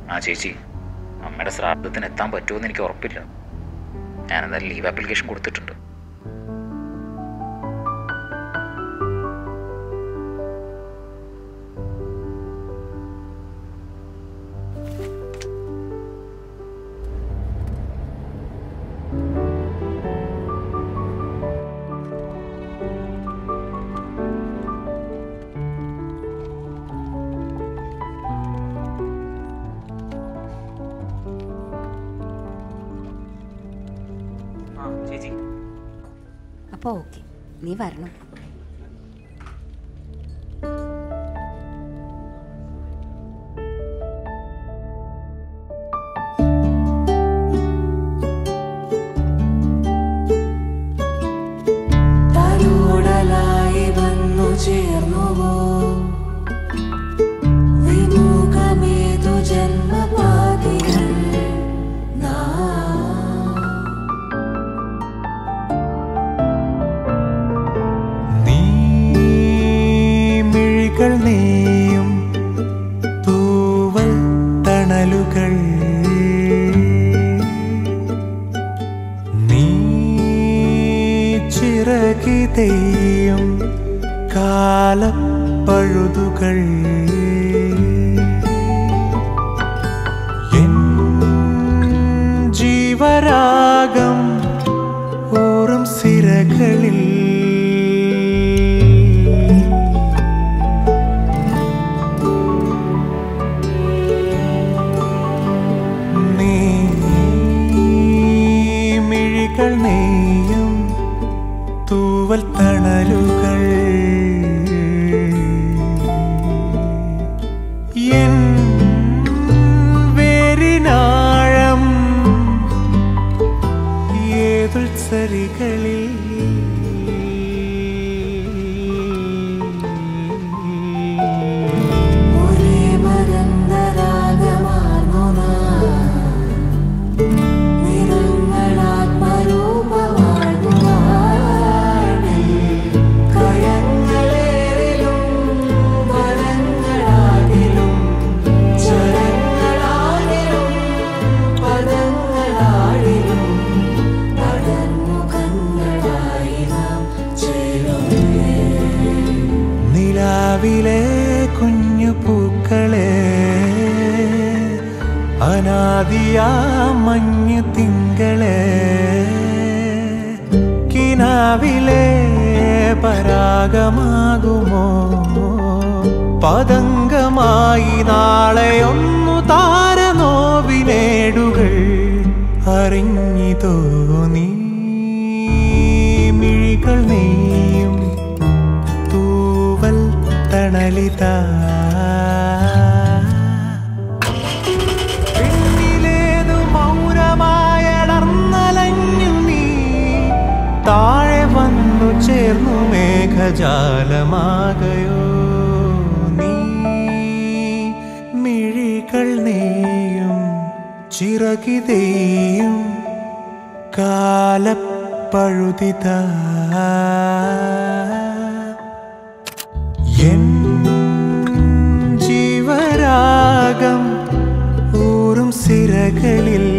ആ ചേച്ചി അമ്മയുടെ ശ്രാദ്ധത്തിന് എത്താൻ പറ്റുമെന്ന് എനിക്ക് ഉറപ്പില്ല ഞാനെന്തായാലും ലീവ് ആപ്ലിക്കേഷൻ കൊടുത്തിട്ടുണ്ട് ആ ചേച്ചി അപ്പോൾ ഓക്കെ നീ വരണം തലോടലായി വന്നു ചേർന്നുവോ വിമുഖമേതു ജന്മപാതികൾ നീ മിഴികൾ നീയും തൂവൽ തണലുകൾ നീ ചിറകിതയും കാലപ്പഴുതുകൾ എൻ ജീവരാഗം ഓറും സിരകളിൽ നീ മിഴികൾ നെയ്യും തൂവൽ തണലുകൾ എൻ വേരിനാഴം ഏതുത്സരികളിൽ ഒരേ മരന്തരാഗമാർന്നു നാം. നിറങ്ങളാത്മരൂപമാർന്നു വാഴ്വിൽ. കയങ്ങളേറിലും വനങ്ങളാകിലും ചരങ്ങളാകിലും പദങ്ങളാടിലും പടർമുഖങ്ങളായി നാം ചേരുന്നേ നിലാവിലെ കുഞ്ഞു പൂക്കളെ അനാദിയാ മഞ്ഞു തിങ്കളെ കിനാവിലെ പരാഗമാകുമോ പതംഗമായി നാളെയൊന്നു താരനോവിനേടുകൾ അറിഞ്ഞിതോ നീ മിഴികൾ നീയും തൂവൽ തണലിത പിന്നിലേതു മൗനമായടർന്നലഞ്ഞു നീ താഴെ വന്നു ചേർന്നു മേഘജാലമാകയോ നീ മിഴികൾ നീയും ചിറകിതേയും കാലപ്പഴുതിത എൻ ജീവരാഗം ഊറും സിരകളിൽ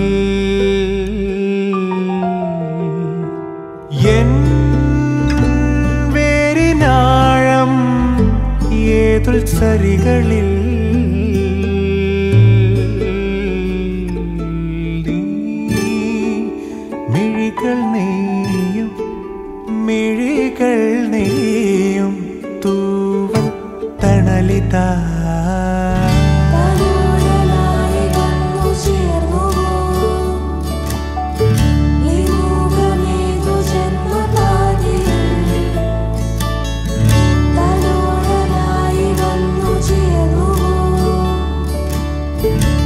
എൻ വേരിനാഴം ഏതുത്സരികളിൽ നീ മിഴികൾ നെയ്യും മിഴികൾ നെയ്യും തൂവൽ തണലിതാ തലോടലായി വന്നു ചേർന്നുവോ വിമുഖമേതു ജന്മപാതികൾ തലോടലായി വന്നു ചേർന്നുവോ